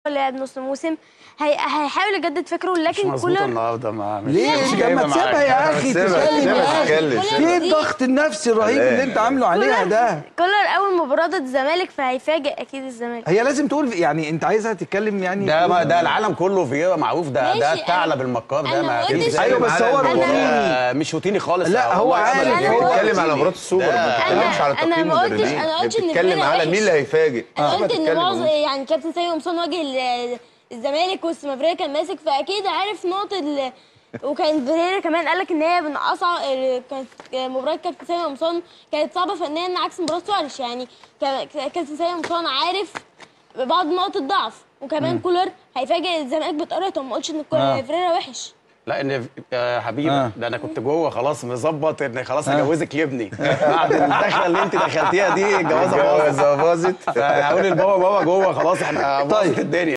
لعب نص موسم هي... هيحاول يجدد فكره مش لكن مظبوط كولر النهارده ما مش ليه مش انت جايبة ما تسيبها معاك. يا اخي سيبها- تتكلم سيبها يا اخي تتكلم، ايه سيبها. الضغط النفسي الرهيب اللي انت عامله عليها ده كولر اول مباراه ضد الزمالك فهيفاجئ اكيد الزمالك هي لازم تقول يعني انت عايزها تتكلم يعني ده ما ده العالم كله في معروف ده ده ماشي، الثعلب أنا- المكار ده أنا ما ما فيش قلتش- زيه. ايوه بس هو أنا- روتيني ده مش روتيني خالص لا، هو عارف، أبداً. هو بتتكلم على مباراه السوبر ما أنا- بتتكلمش على أنا تقييم ما قلتش- المدربين أنا قلتش إن بتتكلم الفرقة على وحش. مين اللي هيفاجئ انا سيبها قلت ان تتكلم معظم أهو. يعني كابتن سيد قمصان واجه ال- الزمالك والسمافريه كان ماسك فاكيد عارف نقط ال وكان فيريرا كمان قال لك ان هي من اصعب كانت مباراه كابتن سيد قمصان كانت صعبه فنيا عكس مباراه سوارش يعني كان- كابتن سيد قمصان عارف بعض نقط الضعف وكمان كولر هيفاجئ الزمالك بطريقته ما قلتش ان آه. فيريرا وحش لا ان يا حبيبي آه. ده انا كنت جوه خلاص مظبط ان خلاص آه. هجوزك لابني بعد الدخله اللي انت دخلتيها دي الجوازه باظت الجوازه باظت هقول لبابا بابا جوه خلاص احنا باظت طيب. الدنيا